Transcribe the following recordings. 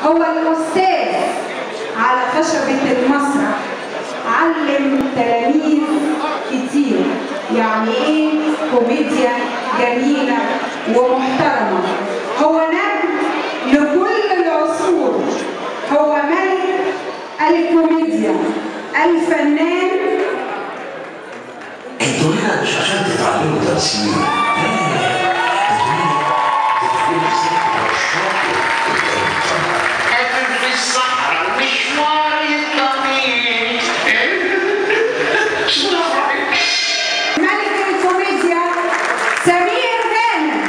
هو الأستاذ على خشبة المسرح علم تلاميذ كتير يعني ايه كوميديا جميلة ومحترمة هو نجم لكل العصور هو ملك الكوميديا الفنان انتوا هنا مش عشان تتعلموا تمثيل لا انتوا هنا تتعلموا ازاي تبقوا شاطر قدام الكاميرا قابل في الصحراء مشوار طويل صدفة ملك الكوميديا سمير غانم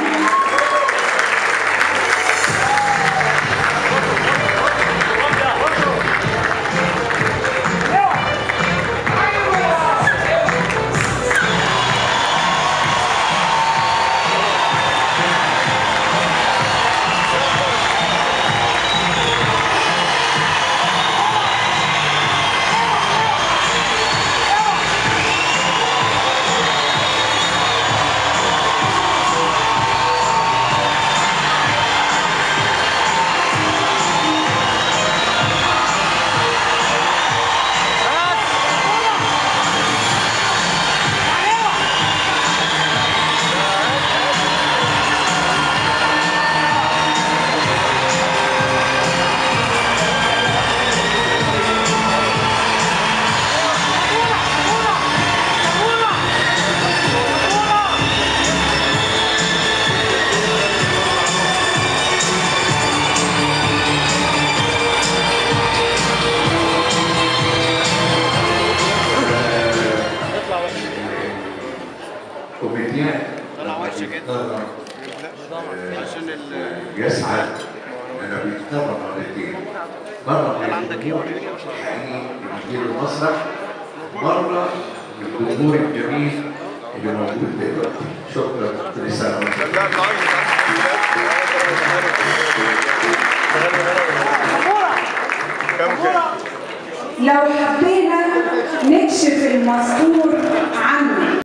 كوميديان يسعد انه بيتكرر مرتين مره من الجمهور الحقيقي مدير المسرح مره من الجمهور الجميل اللي موجود دلوقتي شكرا كل سنه وانتم لو حبينا نكشف المستور عنه